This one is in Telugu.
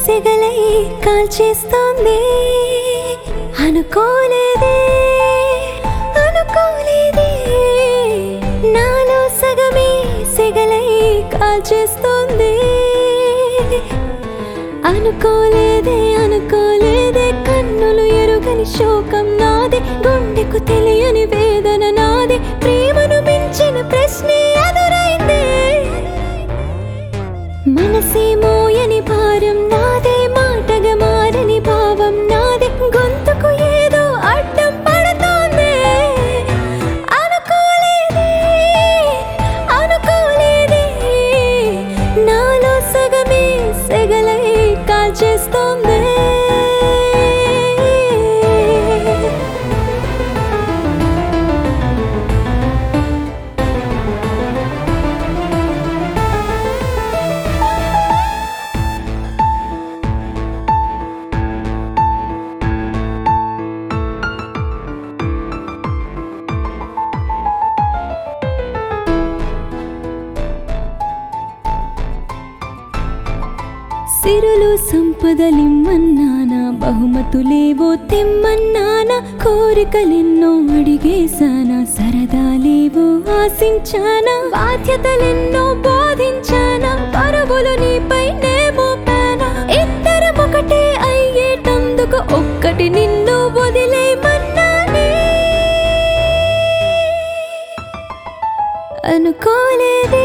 సెగలై కాల్చేస్తోంది అనుకోలేదే అనుకోలేదే నాలో సగమే సెగలై కాల్చేస్తోంది అనుకోలేదే అనుకోలేదే కన్నులు ఎరుగని శోకం నాదే గుండెకు తెలియని వేదన నాదే ప్రేమను మించిన ప్రశ్నే ఎదురైందే మనసే మోయని భారం నాదే మాటగా మారని భావం నాదే గొంతుకు ఏదో అడ్డం పడుతోంది అనుకోలేదే అనుకోలేదే నాలో సగమే సెగలై కాల్చేస్తోంది సిరులు సంపదలిమ్మన్నానా బహుమతులేవో తెమ్మన్నానా కోరికలెన్నో అడిగేశానా సరదాలేవో ఆశించానా బాధ్యతలెన్నో బోధించానా పరుగులు నీపై నే మోపానా ఇద్దరం ఒకటే అయ్యేటందుకు ఒక్కటి నిన్ను వదిలేయమన్నానే అనుకోలేదే